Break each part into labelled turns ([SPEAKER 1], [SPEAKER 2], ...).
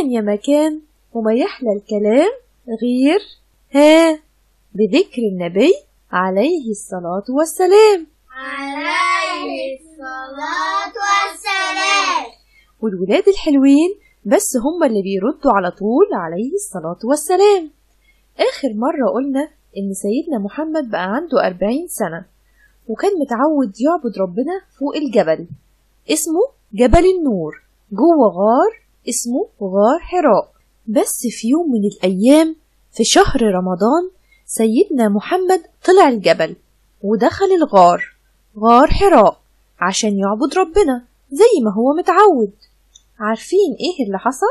[SPEAKER 1] مكان يا مكان وما يحلى الكلام غير ها بذكر النبي عليه الصلاة والسلام
[SPEAKER 2] عليه الصلاة والسلام
[SPEAKER 1] والولاد الحلوين بس هم اللي بيردوا على طول عليه الصلاة والسلام آخر مرة قلنا إن سيدنا محمد بقى عنده أربعين سنة وكان متعود يعبد ربنا فوق الجبل اسمه جبل النور جوه غار اسمه غار حراء بس في يوم من الأيام في شهر رمضان سيدنا محمد طلع الجبل ودخل الغار غار حراء عشان يعبد ربنا زي ما هو متعود عارفين ايه اللي حصل؟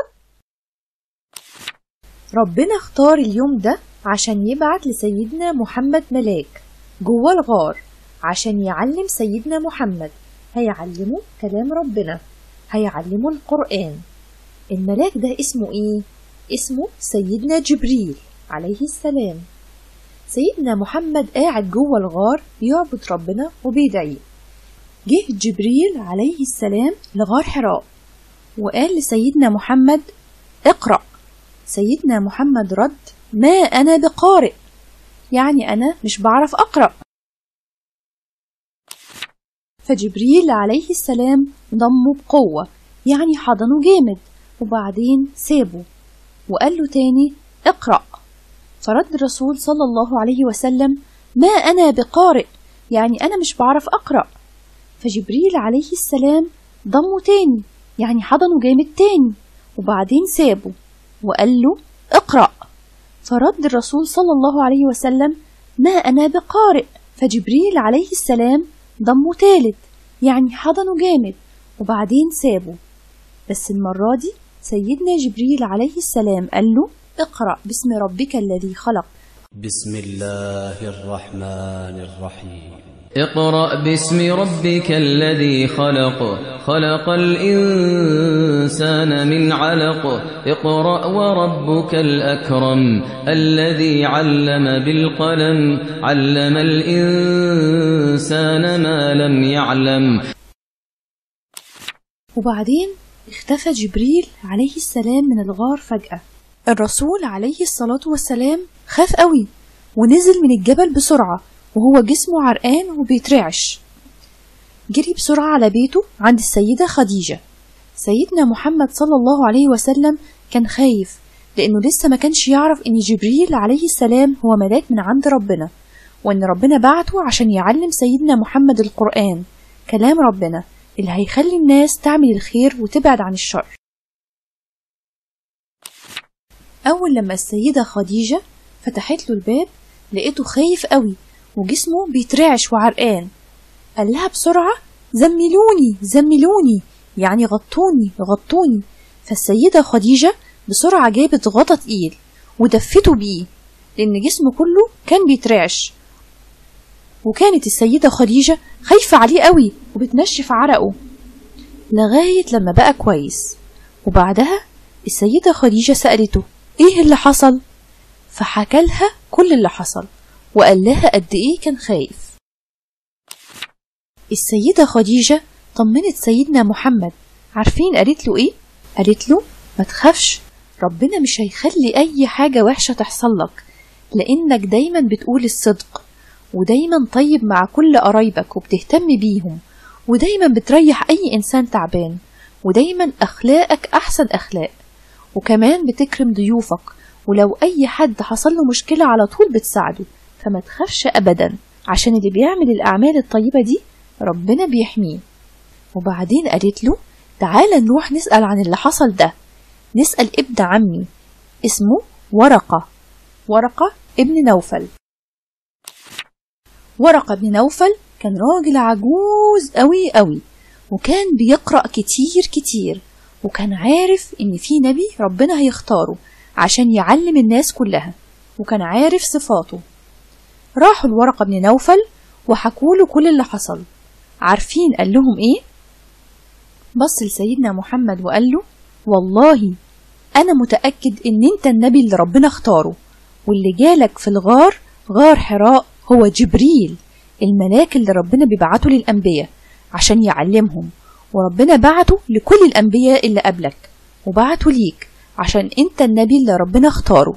[SPEAKER 1] ربنا اختار اليوم ده عشان يبعت لسيدنا محمد ملاك جوه الغار عشان يعلم سيدنا محمد هيعلمه كلام ربنا هيعلمه القرآن الملاك ده اسمه ايه؟ اسمه سيدنا جبريل عليه السلام سيدنا محمد قاعد جوه الغار بيعبد ربنا وبيدعيه جه جبريل عليه السلام لغار حراء وقال لسيدنا محمد اقرأ سيدنا محمد رد ما أنا بقارئ يعني أنا مش بعرف أقرأ فجبريل عليه السلام ضمه بقوة يعني حضنه جامد وبعدين سابه وقال له تاني اقرأ فرد الرسول صلى الله عليه وسلم ما أنا بقارئ يعني أنا مش بعرف أقرأ فجبريل عليه السلام ضمه تاني يعني حضنه جامد تاني وبعدين سابه وقال له اقرأ فرد الرسول صلى الله عليه وسلم ما أنا بقارئ فجبريل عليه السلام ضمه تالت يعني حضنه جامد وبعدين سابه بس المرة دي سيدنا جبريل عليه السلام قال له اقرأ باسم ربك الذي خلق
[SPEAKER 3] بسم الله الرحمن الرحيم
[SPEAKER 4] اقرأ باسم ربك الذي خلق خلق الإنسان من علق اقرأ وربك الأكرم الذي علم بالقلم علم الإنسان ما لم يعلم
[SPEAKER 1] وبعدين اختفى جبريل عليه السلام من الغار فجأة الرسول عليه الصلاة والسلام خاف قوي ونزل من الجبل بسرعة وهو جسمه عرقان وبيترعش جري بسرعة على بيته عند السيدة خديجة سيدنا محمد صلى الله عليه وسلم كان خايف لأنه لسه ما كانش يعرف إن جبريل عليه السلام هو ملاك من عند ربنا وإن ربنا بعته عشان يعلم سيدنا محمد القرآن كلام ربنا اللي هيخلي الناس تعمل الخير وتبعد عن الشر أول لما السيدة خديجة فتحت له الباب لقيته خايف قوي وجسمه بيترعش وعرقان قال لها بسرعة زملوني زملوني يعني غطوني غطوني فالسيدة خديجة بسرعة جابت غطا تقيل ودفته بيه لأن جسمه كله كان بيترعش وكانت السيدة خديجة خايفة عليه قوي وبتنشف عرقه لغاية لما بقى كويس وبعدها السيدة خديجة سألته ايه اللي حصل فحكى لها كل اللي حصل وقال لها قد ايه كان خايف السيدة خديجة طمنت سيدنا محمد عارفين قالت له ايه قالت له ما تخافش ربنا مش هيخلي اي حاجة وحشة تحصل لك لانك دايما بتقول الصدق ودايما طيب مع كل قرايبك وبتهتم بيهم ودايما بتريح اي انسان تعبان ودايما اخلاقك احسن اخلاق وكمان بتكرم ضيوفك ولو اي حد حصل له مشكلة على طول بتساعده فما تخافش ابدا عشان اللي بيعمل الاعمال الطيبة دي ربنا بيحميه وبعدين قالت له تعالى نروح نسأل عن اللي حصل ده نسأل ابن عمي اسمه ورقة ورقة ابن نوفل ورقة بن نوفل كان راجل عجوز قوي قوي وكان بيقرأ كتير كتير وكان عارف إن في نبي ربنا هيختاره عشان يعلم الناس كلها وكان عارف صفاته راحوا الورقة بن نوفل وحكوله كل اللي حصل عارفين قال لهم ايه بص لسيدنا محمد وقال له والله أنا متأكد إن أنت النبي اللي ربنا اختاره واللي جالك في الغار غار حراء هو جبريل الملاك اللي ربنا بيبعته للأنبياء عشان يعلمهم وربنا بعته لكل الأنبياء اللي قبلك وبعته ليك عشان انت النبي اللي ربنا اختاره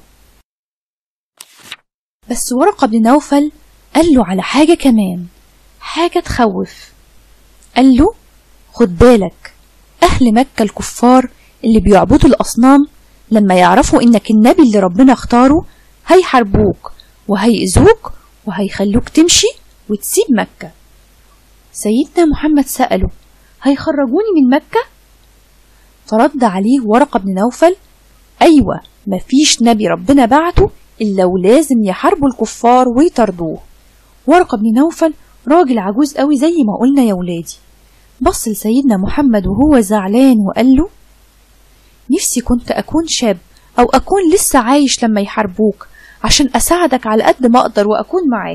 [SPEAKER 1] بس ورقة بن نوفل قال له على حاجة كمان حاجة تخوف قال له خد بالك أهل مكة الكفار اللي بيعبدوا الأصنام لما يعرفوا إنك النبي اللي ربنا اختاره هيحاربوك وهيأذوك وهيخلوك تمشي وتسيب مكة سيدنا محمد سأله هيخرجوني من مكة؟ فرد عليه ورقة بن نوفل أيوة مفيش نبي ربنا بعته إلا ولازم يحاربوا الكفار ويطردوه ورقة بن نوفل راجل عجوز قوي زي ما قلنا يا ولادي بص لسيدنا محمد وهو زعلان وقال له نفسي كنت أكون شاب أو أكون لسه عايش لما يحاربوك عشان أساعدك على قد ما أقدر وأكون معاك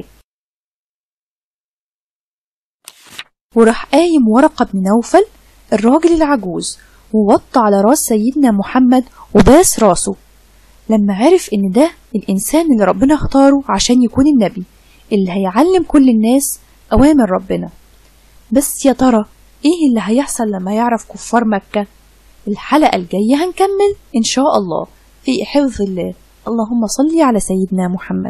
[SPEAKER 1] وراح قايم ورقة بن نوفل الراجل العجوز ووط على راس سيدنا محمد وباس راسه لما عرف إن ده الإنسان اللي ربنا اختاره عشان يكون النبي اللي هيعلم كل الناس أوامر ربنا بس يا ترى إيه اللي هيحصل لما يعرف كفار مكة الحلقة الجاية هنكمل إن شاء الله في حفظ الله اللهم صل على سيدنا محمد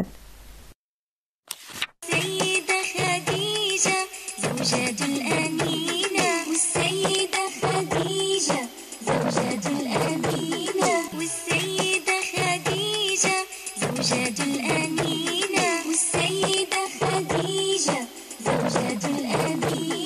[SPEAKER 5] السيدة خديجة زوجة الأمينة والسيدة خديجة زوجة الأمينة والسيدة خديجة زوجة الأمينة والسيدة خديجة زوجة الأمينة